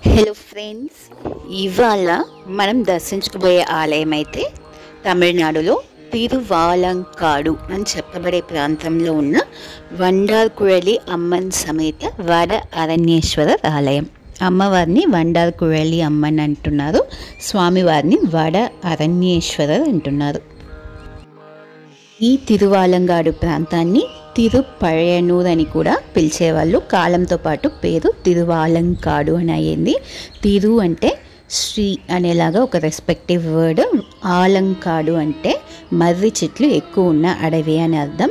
hello friends ఇవాళ మనం దర్శించుకుపోయే ఆలయం అయితే తమిళనాడులో తిరువాలంకాడు అని చెప్పబడే ప్రాంతంలో ఉన్న వండార్కుഴలి అమ్మన్ సమేత వడ అరణ్యేశ్వర ఆలయం అమ్మవారిని వండార్కుഴలి అమ్మన్ అంటున్నారు స్వామివారిని వడ అరణ్యేశ్వరర్ అంటున్నారు ఈ తిరువాలంగాడు ప్రాంతాన్ని తిరుపഴయనూర్ అని కూడా పిలిచేవాళ్ళు కాలంతో పాటు పేరు తిరువాలంకాడు అని అయ్యింది తిరు అంటే శ్రీ అనేలాగా ఒక రెస్పెక్టివ్ వర్డ్ ఆలంకాడు అంటే మర్రి చెట్లు ఎక్కువ ఉన్న అడవి అని అర్థం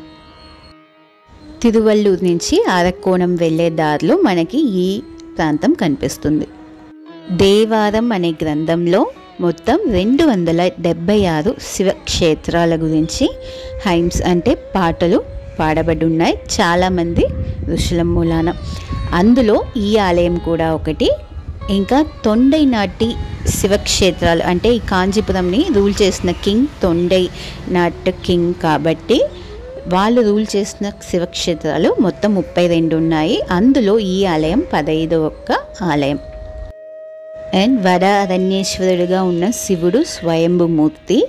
తిరువల్లూరు నుంచి అరకోణం వెళ్ళే దారిలో మనకి ఈ ప్రాంతం కనిపిస్తుంది దేవారం అనే గ్రంథంలో మొత్తం రెండు వందల డెబ్బై ఆరు శివక్షేత్రాల గురించి హైమ్స్ అంటే పాటలు పాడబడి ఉన్నాయి చాలామంది ఋషుల మూలాన అందులో ఈ ఆలయం కూడా ఒకటి ఇంకా తొండై నాటి శివక్షేత్రాలు అంటే ఈ కాంచీపురంని రూల్ చేసిన కింగ్ తొండై నాట్ కింగ్ కాబట్టి వాళ్ళు రూల్ చేసిన శివక్షేత్రాలు మొత్తం ముప్పై రెండు ఉన్నాయి అందులో ఈ ఆలయం పదహైదు ఒక్క ఆలయం అండ్ వడ అరణ్యేశ్వరుడిగా ఉన్న శివుడు స్వయంభుమూర్తి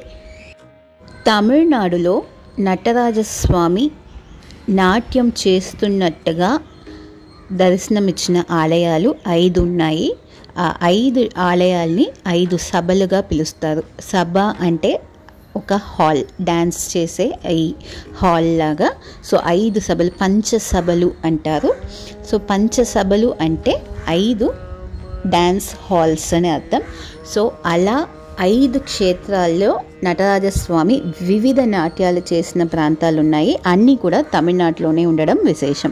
తమిళనాడులో నటరాజస్వామి నాట్యం చేస్తున్నట్టుగా దర్శనమిచ్చిన ఆలయాలు ఐదు ఉన్నాయి ఆ ఐదు ఆలయాల్ని ఐదు సభలుగా పిలుస్తారు సభ అంటే ఒక హాల్ డ్యాన్స్ చేసే ఈ హాల్ లాగా సో ఐదు సభలు పంచసభలు అంటారు సో పంచసభలు అంటే ఐదు డ్యాన్స్ హాల్స్ అని అర్థం సో అలా ఐదు క్షేత్రాల్లో నటరాజస్వామి వివిధ నాట్యాలు చేసిన ప్రాంతాలు ఉన్నాయి అన్నీ కూడా తమిళనాడులోనే ఉండడం విశేషం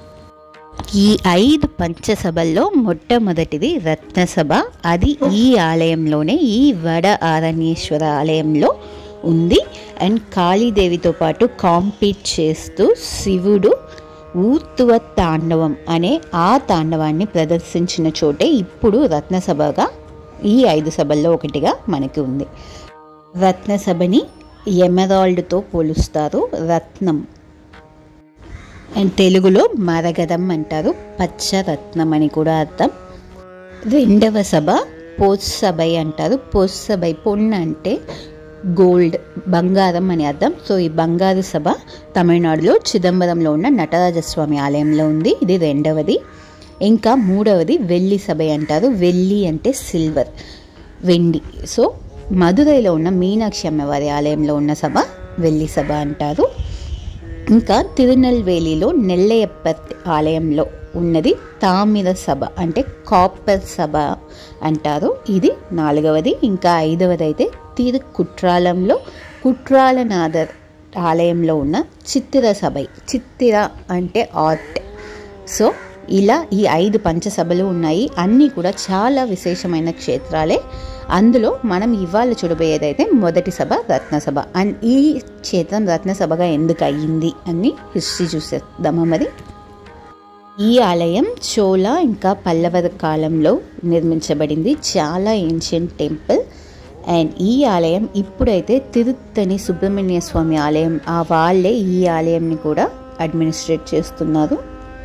ఈ ఐదు పంచసభల్లో మొట్టమొదటిది రత్నసభ అది ఈ ఆలయంలోనే ఈ వడ ఆరణ్యేశ్వర ఆలయంలో ఉంది అండ్ కాళీదేవితో పాటు కాంపీట్ చేస్తూ శివుడు ఊర్తువ తాండవం అనే ఆ తాండవాన్ని ప్రదర్శించిన చోటే ఇప్పుడు రత్నసభగా ఈ ఐదు సభల్లో ఒకటిగా మనకి ఉంది రత్నసభని ఎమరాల్డ్తో పోలుస్తారు రత్నం అండ్ తెలుగులో మరగదం అంటారు పచ్చ రత్నం అని కూడా అర్థం రెండవ సభ పోత్సభై అంటారు పోత్సభై పొన్న అంటే గోల్డ్ బంగారం అని అర్థం సో ఈ బంగారు సభ తమిళనాడులో చిదంబరంలో ఉన్న నటరాజస్వామి ఆలయంలో ఉంది ఇది రెండవది ఇంకా మూడవది వెల్లి సభ అంటారు వెల్లి అంటే సిల్వర్ వెండి సో మదురైలో ఉన్న మీనాక్షి అమ్మవారి ఆలయంలో ఉన్న సభ వెల్లి సభ అంటారు ఇంకా తిరునెల్వేలిలో నెల్లయ్యప్ప ఆలయంలో ఉన్నది తామిర సభ అంటే కాపర్ సభ అంటారు ఇది నాలుగవది ఇంకా ఐదవది అయితే తిరు కుట్రాలంలో కుట్రాలనాథర్ ఆలయంలో ఉన్న చిత్తిర సభ చిత్తిర అంటే ఆర్ట్ సో ఇలా ఈ ఐదు పంచసభలు ఉన్నాయి అన్నీ కూడా చాలా విశేషమైన క్షేత్రాలే అందులో మనం ఇవాళ చూడబోయేదైతే మొదటి సభ రత్నసభ అండ్ ఈ క్షేత్రం రత్నసభగా ఎందుకు అయ్యింది అని హిస్టరీ చూసేద్దామా మరి ఈ ఆలయం చోళ ఇంకా పల్లవర కాలంలో నిర్మించబడింది చాలా ఏన్షియంట్ టెంపుల్ అండ్ ఈ ఆలయం ఇప్పుడైతే తిరుత్తని సుబ్రహ్మణ్య స్వామి ఆలయం ఆ వాళ్ళే ఈ ఆలయంని కూడా అడ్మినిస్ట్రేట్ చేస్తున్నారు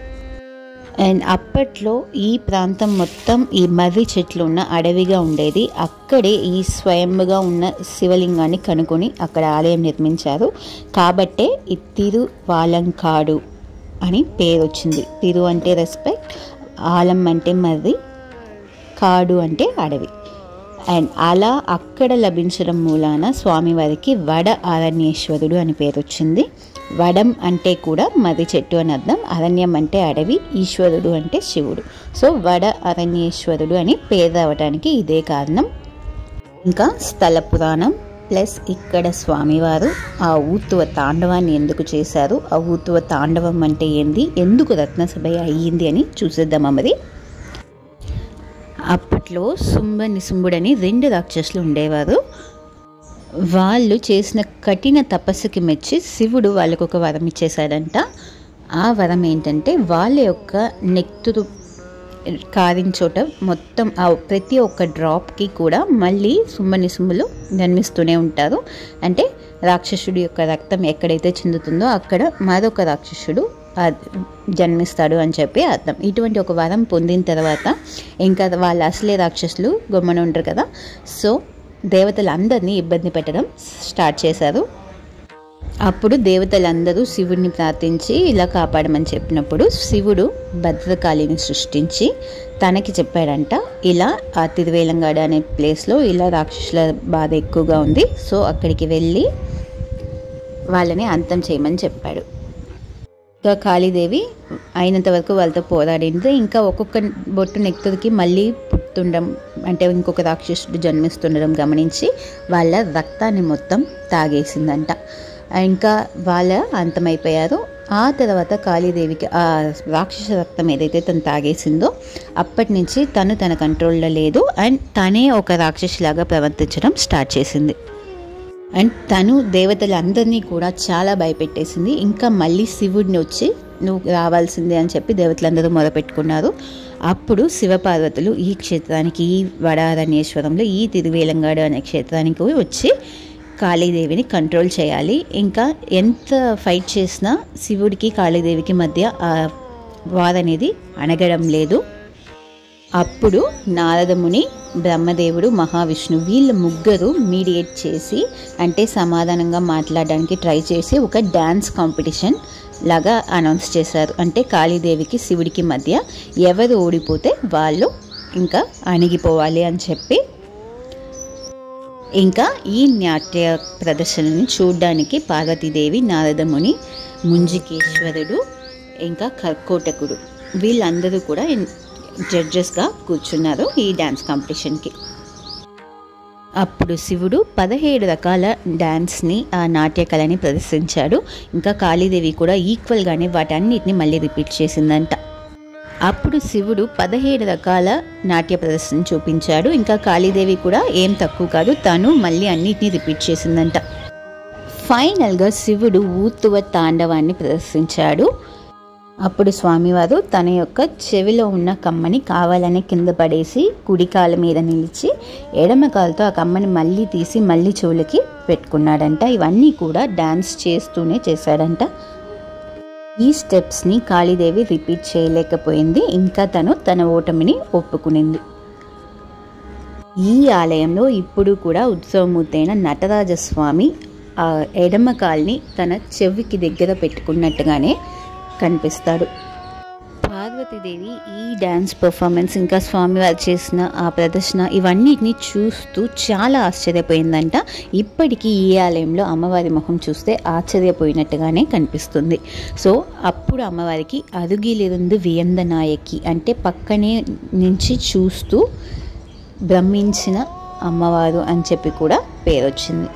అండ్ అప్పట్లో ఈ ప్రాంతం మొత్తం ఈ మర్రి చెట్లు ఉన్న అడవిగా ఉండేది అక్కడే ఈ స్వయంగా ఉన్న శివలింగాన్ని కనుక్కొని అక్కడ ఆలయం నిర్మించారు కాబట్టే ఈ తిరు వాలంకాడు అని పేరు వచ్చింది తిరు అంటే రెస్పెక్ట్ ఆలం అంటే మర్రి కాడు అంటే అడవి అండ్ అలా అక్కడ లభించడం మూలాన స్వామివారికి వడ అరణ్యేశ్వరుడు అని పేరు వచ్చింది వడం అంటే కూడా మర్రి చెట్టు అని అర్థం అరణ్యం అంటే అడవి ఈశ్వరుడు అంటే శివుడు సో వడ అరణ్యేశ్వరుడు అని పేరు రావడానికి ఇదే కారణం ఇంకా స్థల పురాణం ప్లస్ ఇక్కడ స్వామివారు ఆ ఊతువ తాండవాన్ని ఎందుకు చేశారు ఆ ఊతువ తాండవం అంటే ఏంది ఎందుకు రత్నసభ అయ్యింది అని చూసేద్దామా మరి అప్పట్లో శుంభ నిశుంభుడని రెండు రాక్షసులు ఉండేవారు వాళ్ళు చేసిన కఠిన తపస్సుకి మెచ్చి శివుడు వాళ్ళకు ఒక వరం ఇచ్చేశాడంట ఆ వరం ఏంటంటే వాళ్ళ యొక్క నెక్తురు కారిన చోట మొత్తం ఆ ప్రతి ఒక్క డ్రాప్కి కూడా మళ్ళీ సుమ్మనిసుమ్ములు జన్మిస్తూనే ఉంటారు అంటే రాక్షసుడి యొక్క రక్తం ఎక్కడైతే చెందుతుందో అక్కడ మరొక రాక్షసుడు ఆ, జన్మిస్తాడు అని చెప్పి అర్థం ఇటువంటి ఒక వరం పొందిన తర్వాత ఇంకా వాళ్ళ అసలే రాక్షసులు గొమ్మన ఉంటారు కదా సో దేవతలందరినీ ఇబ్బంది పెట్టడం స్టార్ట్ చేశారు అప్పుడు దేవతలందరూ శివుడిని ప్రార్థించి ఇలా కాపాడమని చెప్పినప్పుడు శివుడు భద్రకాళిని సృష్టించి తనకి చెప్పాడంట ఇలా ఆ తిరువేలంగాడ అనే ప్లేస్లో ఇలా రాక్షసుల బాధ ఎక్కువగా ఉంది సో అక్కడికి వెళ్ళి వాళ్ళని అంతం చేయమని చెప్పాడు ఇంకా కాళీదేవి అయినంత వరకు వాళ్ళతో పోరాడింది ఇంకా ఒక్కొక్క బొట్టు నెక్తుడికి మళ్ళీ పుట్టుండడం అంటే ఇంకొక రాక్షసుడు జన్మిస్తుండడం గమనించి వాళ్ళ రక్తాన్ని మొత్తం తాగేసిందంట ఇంకా వాళ్ళ అంతమైపోయారు ఆ తర్వాత కాళీదేవికి ఆ రాక్షస రక్తం ఏదైతే తను తాగేసిందో అప్పటి నుంచి తను తన కంట్రోల్లో లేదు అండ్ తనే ఒక రాక్షసిలాగా ప్రవర్తించడం స్టార్ట్ చేసింది అండ్ తను దేవతలందరినీ కూడా చాలా భయపెట్టేసింది ఇంకా మళ్ళీ శివుడిని వచ్చి నువ్వు రావాల్సిందే అని చెప్పి దేవతలందరూ మొదలుపెట్టుకున్నారు అప్పుడు శివపార్వతులు ఈ క్షేత్రానికి ఈ వడారణ్యేశ్వరంలో ఈ తిరువేలంగాడు అనే క్షేత్రానికి వచ్చి కాళీదేవిని కంట్రోల్ చేయాలి ఇంకా ఎంత ఫైట్ చేసినా శివుడికి కాళీదేవికి మధ్య ఆ వార్ అనేది అణగడం లేదు అప్పుడు నారదముని బ్రహ్మదేవుడు మహావిష్ణు వీళ్ళ ముగ్గురు మీడియేట్ చేసి అంటే సమాధానంగా మాట్లాడడానికి ట్రై చేసి ఒక డ్యాన్స్ కాంపిటీషన్ లాగా అనౌన్స్ చేశారు అంటే కాళీదేవికి శివుడికి మధ్య ఎవరు ఓడిపోతే వాళ్ళు ఇంకా అణిగిపోవాలి అని చెప్పి ఇంకా ఈ నాట్య ప్రదర్శనని చూడడానికి పార్వతీదేవి నారదముని ముంజికేశ్వరుడు ఇంకా కర్కోటకుడు వీళ్ళందరూ కూడా జడ్జెస్గా కూర్చున్నారు ఈ డ్యాన్స్ కాంపిటీషన్కి అప్పుడు శివుడు పదిహేడు రకాల డ్యాన్స్ని ఆ నాట్య కళని ప్రదర్శించాడు ఇంకా కాళీదేవి కూడా ఈక్వల్గానే వాటన్నిటిని మళ్ళీ రిపీట్ చేసిందంట అప్పుడు శివుడు పదిహేడు రకాల నాట్య ప్రదర్శన చూపించాడు ఇంకా కాళీదేవి కూడా ఏం తక్కువ కాదు తను మళ్ళీ అన్నిటినీ రిపీట్ చేసిందంట ఫైనల్గా శివుడు ఊర్తువ తాండవాన్ని ప్రదర్శించాడు అప్పుడు స్వామివారు తన యొక్క చెవిలో ఉన్న కమ్మని కావాలని కింద పడేసి కుడి కాలు మీద నిలిచి ఎడమ కాలుతో ఆ కమ్మని మళ్ళీ తీసి మళ్ళీ చెవులకి పెట్టుకున్నాడంట ఇవన్నీ కూడా డ్యాన్స్ చేస్తూనే చేశాడంట ఈ స్టెప్స్ని కాళీదేవి రిపీట్ చేయలేకపోయింది ఇంకా తను తన ఓటమిని ఒప్పుకునింది ఈ ఆలయంలో ఇప్పుడు కూడా ఉత్సవమూర్తైన నటరాజస్వామి ఆ ఎడమ కాల్ని తన చెవికి దగ్గర పెట్టుకున్నట్టుగానే కనిపిస్తాడు పార్వతీదేవి ఈ డ్యాన్స్ పర్ఫార్మెన్స్ ఇంకా స్వామివారు చేసిన ఆ ప్రదర్శన ఇవన్నిటిని చూస్తూ చాలా ఆశ్చర్యపోయిందంట ఇప్పటికీ ఈ ఆలయంలో అమ్మవారి మొహం చూస్తే ఆశ్చర్యపోయినట్టుగానే కనిపిస్తుంది సో అప్పుడు అమ్మవారికి అరుగిలిருந்து వియంద నాయకి అంటే పక్కనే నుంచి చూస్తూ బ్రహ్మించిన అమ్మవారు అని చెప్పి కూడా పేరు వచ్చింది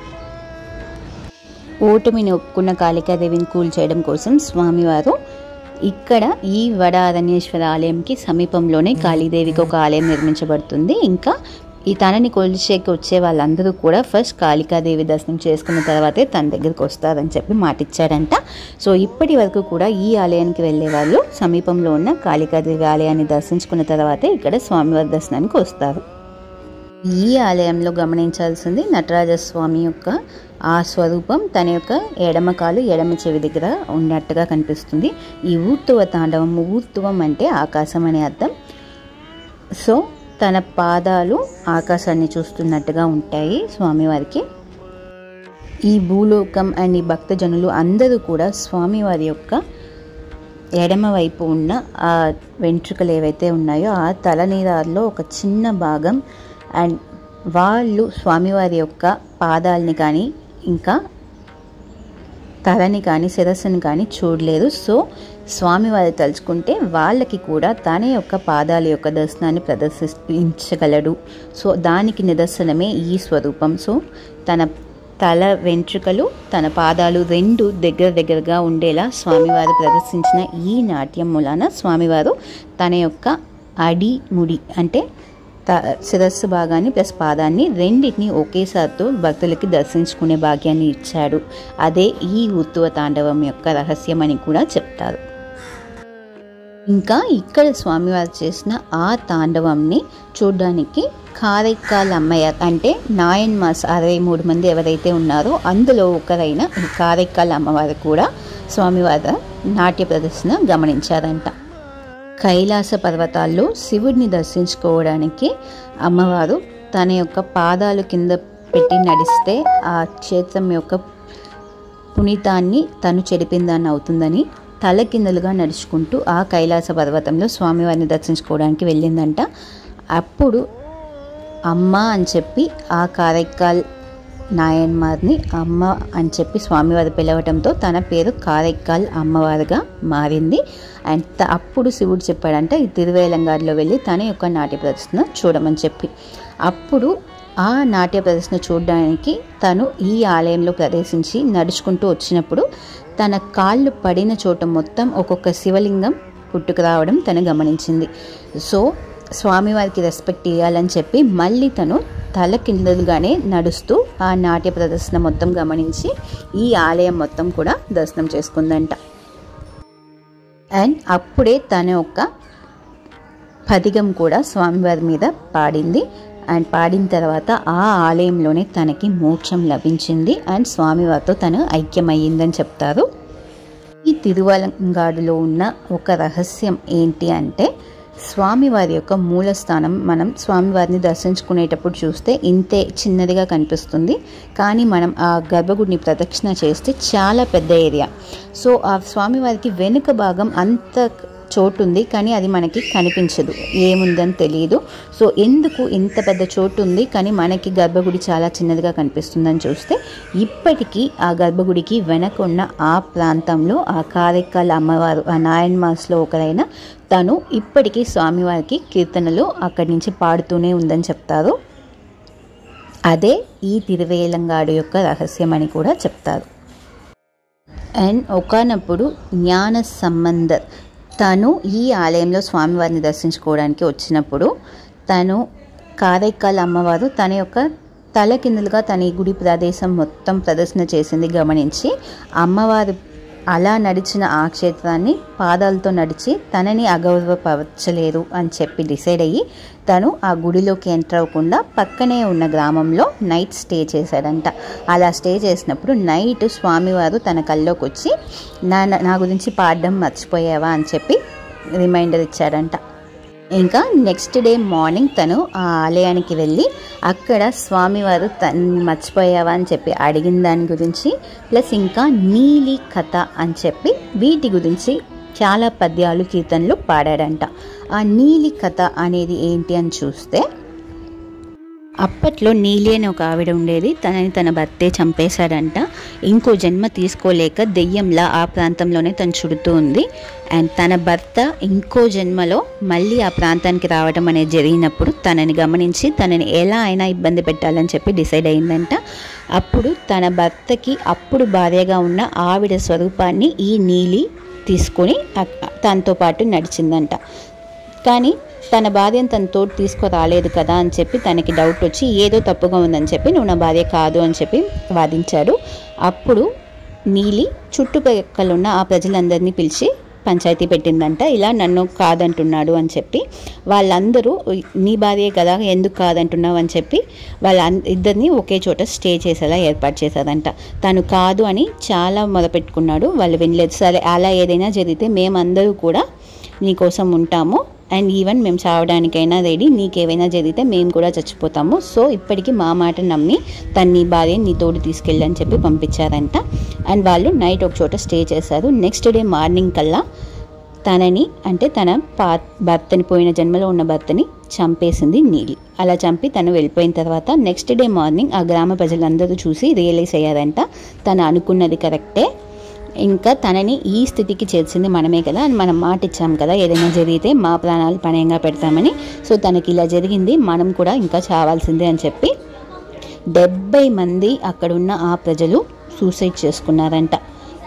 ఓటమిని ఒప్పుకున్న కాళికాదేవిని కూల్చేయడం కోసం స్వామివారు ఇక్కడ ఈ వడ అరణ్యేశ్వర ఆలయంకి సమీపంలోనే కాళీదేవికి ఒక ఆలయం నిర్మించబడుతుంది ఇంకా ఈ తనని కొలిచేకి వచ్చే వాళ్ళందరూ కూడా ఫస్ట్ కాళికాదేవి దర్శనం చేసుకున్న తర్వాతే తన దగ్గరికి వస్తారని చెప్పి మాటిచ్చాడంట సో ఇప్పటి వరకు కూడా ఈ ఆలయానికి వెళ్ళే వాళ్ళు సమీపంలో ఉన్న కాళికాదేవి ఆలయాన్ని దర్శించుకున్న తర్వాతే ఇక్కడ స్వామివారి దర్శనానికి వస్తారు ఈ ఆలయంలో గమనించాల్సింది నటరాజస్వామి యొక్క ఆ స్వరూపం తన యొక్క ఎడమ కాలు ఎడమ చెవి దగ్గర ఉన్నట్టుగా కనిపిస్తుంది ఈ ఊర్తువ తాండవం ఊర్తువం అంటే ఆకాశం అనే అర్థం సో తన పాదాలు ఆకాశాన్ని చూస్తున్నట్టుగా ఉంటాయి స్వామివారికి ఈ భూలోకం అండ్ ఈ భక్తజనులు అందరూ కూడా స్వామివారి యొక్క ఎడమ వైపు ఉన్న ఆ వెంట్రుకలు ఏవైతే ఉన్నాయో ఆ తలనీరాల్లో ఒక చిన్న భాగం అండ్ వాళ్ళు స్వామివారి యొక్క పాదాలని కానీ ఇంకా తలని కానీ శిరస్సుని కానీ చూడలేదు సో స్వామివారి తలుచుకుంటే వాళ్ళకి కూడా తన యొక్క పాదాల యొక్క దర్శనాన్ని ప్రదర్శించగలడు సో దానికి నిదర్శనమే ఈ స్వరూపం సో తన తల వెంట్రుకలు తన పాదాలు రెండు దగ్గర దగ్గరగా ఉండేలా స్వామివారు ప్రదర్శించిన ఈ నాట్యం మూలాన స్వామివారు తన యొక్క అడి ముడి అంటే త శిరస్సు భాగాన్ని ప్లస్ పాదాన్ని రెండింటిని ఒకేసారితో భక్తులకి దర్శించుకునే భాగ్యాన్ని ఇచ్చాడు అదే ఈ ఉత్తువ తాండవం యొక్క రహస్యం అని కూడా చెప్తారు ఇంకా ఇక్కడ స్వామివారు చేసిన ఆ తాండవంని చూడడానికి కారైకాల్ అమ్మయ్య అంటే నాయన్ మాస్ అరవై మూడు మంది ఎవరైతే ఉన్నారో అందులో ఒకరైన ఈ కారైకాల్ అమ్మవారు కూడా స్వామివారి నాట్య ప్రదర్శన గమనించారంట కైలాస పర్వతాల్లో శివుడిని దర్శించుకోవడానికి అమ్మవారు తన యొక్క పాదాలు కింద పెట్టి నడిస్తే ఆ క్షేత్రం యొక్క పునీతాన్ని తను చెడిపిందని అవుతుందని తలకిందలుగా నడుచుకుంటూ ఆ కైలాస పర్వతంలో స్వామివారిని దర్శించుకోవడానికి వెళ్ళిందంట అప్పుడు అమ్మ అని చెప్పి ఆ కారైకాల్ నాయన్మార్ని అమ్మ అని చెప్పి స్వామివారు పిలవటంతో తన పేరు కారైకాల్ అమ్మవారుగా మారింది అండ్ త- అప్పుడు శివుడు చెప్పాడంట ఈ తిరువేలంగాడిలో వెళ్ళి తన యొక్క నాట్య ప్రదర్శన చూడమని చెప్పి అప్పుడు ఆ నాట్య ప్రదర్శన చూడడానికి తను ఈ ఆలయంలో ప్రవేశించి నడుచుకుంటూ వచ్చినప్పుడు తన కాళ్ళు పడిన చోట మొత్తం ఒక్కొక్క శివలింగం పుట్టుకు రావడం తను గమనించింది సో స్వామివారికి రెస్పెక్ట్ ఇవ్వాలని చెప్పి మళ్ళీ తను తల కిందలుగానే నడుస్తూ ఆ నాట్య ప్రదర్శన మొత్తం గమనించి ఈ ఆలయం మొత్తం కూడా దర్శనం చేసుకుందంట అండ్ అప్పుడే తన యొక్క పదిగం కూడా స్వామివారి మీద పాడింది అండ్ పాడిన తర్వాత ఆ ఆలయంలోనే తనకి మోక్షం లభించింది అండ్ స్వామివారితో తను ఐక్యమయ్యిందని చెప్తారు ఈ తిరువలంగాడులో ఉన్న ఒక రహస్యం ఏంటి అంటే స్వామివారి యొక్క మూలస్థానం మనం స్వామివారిని దర్శించుకునేటప్పుడు చూస్తే ఇంతే చిన్నదిగా కనిపిస్తుంది కానీ మనం ఆ గర్భగుడిని ప్రదక్షిణ చేస్తే చాలా పెద్ద ఏరియా సో ఆ స్వామివారికి వెనుక భాగం అంత చోటు ఉంది కానీ అది మనకి కనిపించదు ఏముందని తెలియదు సో ఎందుకు ఇంత పెద్ద చోటు ఉంది కానీ మనకి గర్భగుడి చాలా చిన్నదిగా కనిపిస్తుందని చూస్తే ఇప్పటికీ ఆ గర్భగుడికి వెనక ఉన్న ఆ ప్రాంతంలో ఆ కారైకాల అమ్మవారు ఆ నాయన్ మాస్లో ఒకరైన తను ఇప్పటికీ స్వామివారికి కీర్తనలు అక్కడి నుంచి పాడుతూనే ఉందని చెప్తారు అదే ఈ తిరువేలంగాడు యొక్క రహస్యం అని కూడా చెప్తారు అండ్ ఒకనప్పుడు జ్ఞాన సంబంధర్ తను ఈ ఆలయంలో స్వామివారిని దర్శించుకోవడానికి వచ్చినప్పుడు తను కారైకాల్ అమ్మవారు తన యొక్క తల కిందలుగా తన ఈ గుడి ప్రదేశం మొత్తం ప్రదర్శన చేసింది గమనించి అమ్మవారు అలా నడిచిన ఆ క్షేత్రాన్ని పాదాలతో నడిచి తనని అగౌరవపరచలేరు అని చెప్పి డిసైడ్ అయ్యి తను ఆ గుడిలోకి ఎంటర్ అవ్వకుండా పక్కనే ఉన్న గ్రామంలో నైట్ స్టే చేశాడంట అలా స్టే చేసినప్పుడు నైట్ స్వామివారు తన కల్లోకి వచ్చి నా నా గురించి పాడడం మర్చిపోయావా అని చెప్పి రిమైండర్ ఇచ్చాడంట ఇంకా నెక్స్ట్ డే మార్నింగ్ తను ఆ ఆలయానికి వెళ్ళి అక్కడ స్వామివారు తను మర్చిపోయావా అని చెప్పి అడిగిన దాని గురించి ప్లస్ ఇంకా నీలి కథ అని చెప్పి వీటి గురించి చాలా పద్యాలు కీర్తనలు పాడాడంట ఆ నీలి కథ అనేది ఏంటి అని చూస్తే అప్పట్లో నీలి అని ఒక ఆవిడ ఉండేది తనని తన భర్తే చంపేశాడంట ఇంకో జన్మ తీసుకోలేక దెయ్యంలా ఆ ప్రాంతంలోనే తను చుడుతూ ఉంది అండ్ తన భర్త ఇంకో జన్మలో మళ్ళీ ఆ ప్రాంతానికి రావడం అనేది జరిగినప్పుడు తనని గమనించి తనని ఎలా అయినా ఇబ్బంది పెట్టాలని చెప్పి డిసైడ్ అయిందంట అప్పుడు తన భర్తకి అప్పుడు భార్యగా ఉన్న ఆవిడ స్వరూపాన్ని ఈ నీలి తీసుకొని అక్- తనతో పాటు నడిచిందంట కానీ తన భార్యను తన తోడు తీసుకురాలేదు కదా అని చెప్పి తనకి డౌట్ వచ్చి ఏదో తప్పుగా ఉందని చెప్పి నువ్వు నా భార్య కాదు అని చెప్పి వాదించాడు అప్పుడు నీలి చుట్టుపక్కల ఉన్న ఆ ప్రజలందరినీ పిలిచి పంచాయతీ పెట్టిందంట ఇలా నన్ను కాదంటున్నాడు అని చెప్పి వాళ్ళందరూ నీ భార్యే కదా ఎందుకు కాదంటున్నావు అని చెప్పి వాళ్ళ అన్- ఇద్దరిని ఒకే చోట స్టే చేసేలా ఏర్పాటు చేశారంట తను కాదు అని చాలా మొదపెట్టుకున్నాడు వాళ్ళు వినలేదు సరే అలా ఏదైనా జరిగితే మేమందరూ కూడా నీకోసం ఉంటాము అండ్ ఈవెన్ మేము చావడానికైనా రెడీ నీకేమైనా జరిగితే మేము కూడా చచ్చిపోతాము సో ఇప్పటికీ మా మాట నమ్మి తన నీ భార్య నీ తోడు తీసుకెళ్ళని చెప్పి పంపించారంట అండ్ వాళ్ళు నైట్ ఒక చోట స్టే చేశారు నెక్స్ట్ డే మార్నింగ్ కల్లా తనని అంటే తన పా భర్తని పోయిన జన్మలో ఉన్న భర్తని చంపేసింది నీలి అలా చంపి తను వెళ్ళిపోయిన తర్వాత నెక్స్ట్ డే మార్నింగ్ ఆ గ్రామ ప్రజలందరూ చూసి రియలైజ్ అయ్యారంట తను అనుకున్నది కరెక్టే ఇంకా తనని ఈ స్థితికి చేర్చింది మనమే కదా అని మనం మాట ఇచ్చాం కదా ఏదైనా జరిగితే మా ప్రాణాలు పణయంగా పెడతామని సో తనకి ఇలా జరిగింది మనం కూడా ఇంకా చావాల్సిందే అని చెప్పి డెబ్బై మంది అక్కడున్న ఆ ప్రజలు సూసైడ్ చేసుకున్నారంట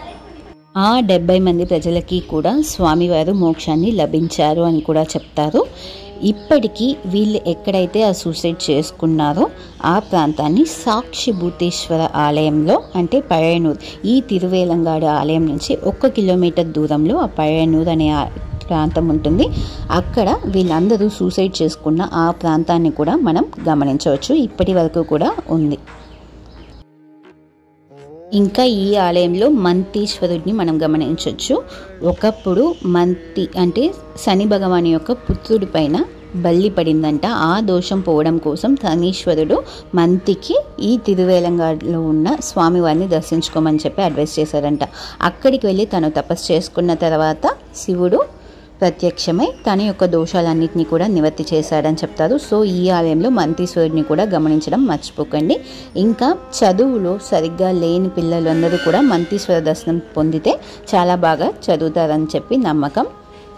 ఆ డెబ్బై మంది ప్రజలకి కూడా స్వామివారు మోక్షాన్ని లభించారు అని కూడా చెప్తారు ఇప్పటికీ వీళ్ళు ఎక్కడైతే ఆ సూసైడ్ చేసుకున్నారో ఆ ప్రాంతాన్ని సాక్షి భూతేశ్వర ఆలయంలో అంటే పഴయనూర్ ఈ తిరువేలంగాడు ఆలయం నుంచి ఒక్క కిలోమీటర్ దూరంలో ఆ పഴయనూర్ అనే ఆ ప్రాంతం ఉంటుంది అక్కడ వీళ్ళందరూ సూసైడ్ చేసుకున్న ఆ ప్రాంతాన్ని కూడా మనం గమనించవచ్చు ఇప్పటి వరకు కూడా ఉంది ఇంకా ఈ ఆలయంలో మంతీశ్వరుడిని మనం గమనించవచ్చు ఒకప్పుడు మంతి అంటే శని భగవాని యొక్క పుత్రుడి పైన బల్లి పడిందంట ఆ దోషం పోవడం కోసం శనీశ్వరుడు మంతికి ఈ తిరువేలంగాడలో ఉన్న స్వామివారిని దర్శించుకోమని చెప్పి అడ్వైస్ చేశారంట అక్కడికి వెళ్ళి తను తపస్సు చేసుకున్న తర్వాత శివుడు ప్రత్యక్షమై తన యొక్క దోషాలన్నింటినీ కూడా నివర్తి చేశాడని చెప్తారు సో ఈ ఆలయంలో మంతీశ్వరుడిని కూడా గమనించడం మర్చిపోకండి ఇంకా చదువులో సరిగ్గా లేని పిల్లలందరూ కూడా మంతీశ్వర దర్శనం పొందితే చాలా బాగా చదువుతారని చెప్పి నమ్మకం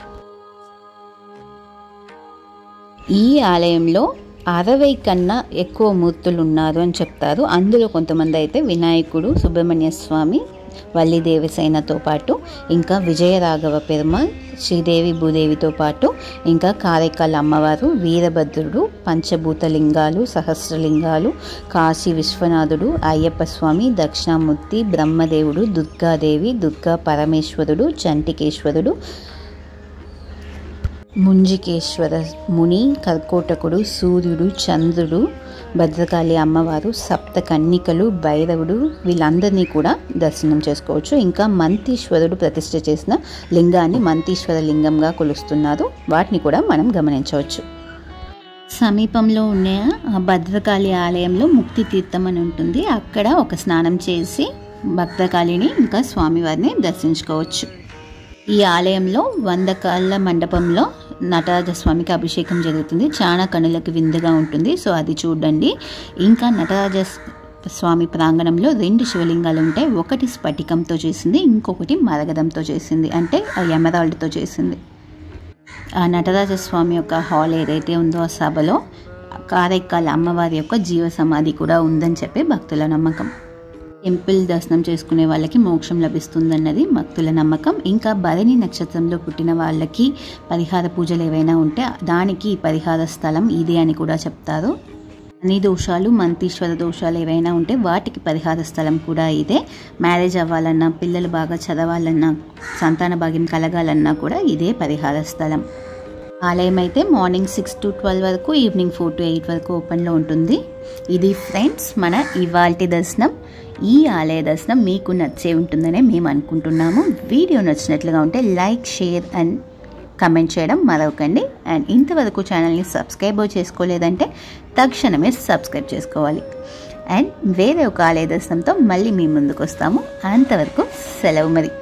ఈ ఆలయంలో అరవై కన్నా ఎక్కువ మూర్తులు ఉన్నారు అని చెప్తారు అందులో కొంతమంది అయితే వినాయకుడు సుబ్రహ్మణ్య స్వామి వల్లి దేవసేనతో పాటు ఇంకా విజయరాఘవ పెరుమాల్ శ్రీదేవి భూదేవితో పాటు ఇంకా కారైకాల అమ్మవారు వీరభద్రుడు పంచభూత లింగాలు సహస్రలింగాలు కాశీ విశ్వనాథుడు అయ్యప్ప స్వామి దక్షిణామూర్తి బ్రహ్మదేవుడు దుర్గాదేవి దుర్గా పరమేశ్వరుడు చంటికేశ్వరుడు ముంజికేశ్వర ముని కర్కోటకుడు సూర్యుడు చంద్రుడు భద్రకాళి అమ్మవారు సప్త కన్నికలు భైరవుడు వీళ్ళందరినీ కూడా దర్శనం చేసుకోవచ్చు ఇంకా మంతీశ్వరుడు ప్రతిష్ఠ చేసిన లింగాన్ని మంతీశ్వర లింగంగా కొలుస్తున్నారు వాటిని కూడా మనం గమనించవచ్చు సమీపంలో ఉన్న భద్రకాళి ఆలయంలో ముక్తి తీర్థం అని ఉంటుంది అక్కడ ఒక స్నానం చేసి భద్రకాళిని ఇంకా స్వామివారిని దర్శించుకోవచ్చు ఈ ఆలయంలో వంద కాళ్ళ మండపంలో నటరాజ స్వామికి అభిషేకం జరుగుతుంది చాలా కనులకు విందుగా ఉంటుంది సో అది చూడండి ఇంకా నటరాజ స్వామి ప్రాంగణంలో రెండు శివలింగాలు ఉంటాయి ఒకటి స్ఫటికంతో చేసింది ఇంకొకటి మరగదంతో చేసింది అంటే ఎమరాల్డ్తో చేసింది ఆ నటరాజ స్వామి యొక్క హాల్ ఏదైతే ఉందో ఆ సభలో కారైకాల అమ్మవారి యొక్క జీవ సమాధి కూడా ఉందని చెప్పి భక్తుల నమ్మకం టెంపుల్ దర్శనం చేసుకునే వాళ్ళకి మోక్షం లభిస్తుందన్నది భక్తుల నమ్మకం ఇంకా భరణి నక్షత్రంలో పుట్టిన వాళ్ళకి పరిహార పూజలు ఏవైనా ఉంటే దానికి పరిహార స్థలం ఇదే అని కూడా చెప్తారు అన్ని దోషాలు మంతీశ్వర దోషాలు ఏవైనా ఉంటే వాటికి పరిహార స్థలం కూడా ఇదే మ్యారేజ్ అవ్వాలన్నా పిల్లలు బాగా చదవాలన్నా సంతాన భాగ్యం కలగాలన్నా కూడా ఇదే పరిహార స్థలం ఆలయం అయితే మార్నింగ్ సిక్స్ టు ట్వెల్వ్ వరకు ఈవినింగ్ ఫోర్ టు ఎయిట్ వరకు ఓపెన్లో ఉంటుంది ఇది ఫ్రెండ్స్ మన ఇవాల్టి దర్శనం ఈ ఆలయ దర్శనం మీకు నచ్చే ఉంటుందనే మేము అనుకుంటున్నాము వీడియో నచ్చినట్లుగా ఉంటే లైక్ షేర్ అండ్ కమెంట్ చేయడం మరవకండి అండ్ ఇంతవరకు ఛానల్ని సబ్స్క్రైబ్ చేసుకోలేదంటే తక్షణమే సబ్స్క్రైబ్ చేసుకోవాలి అండ్ వేరే ఒక ఆలయ దర్శనంతో మళ్ళీ మీ ముందుకు వస్తాము అంతవరకు సెలవు మరి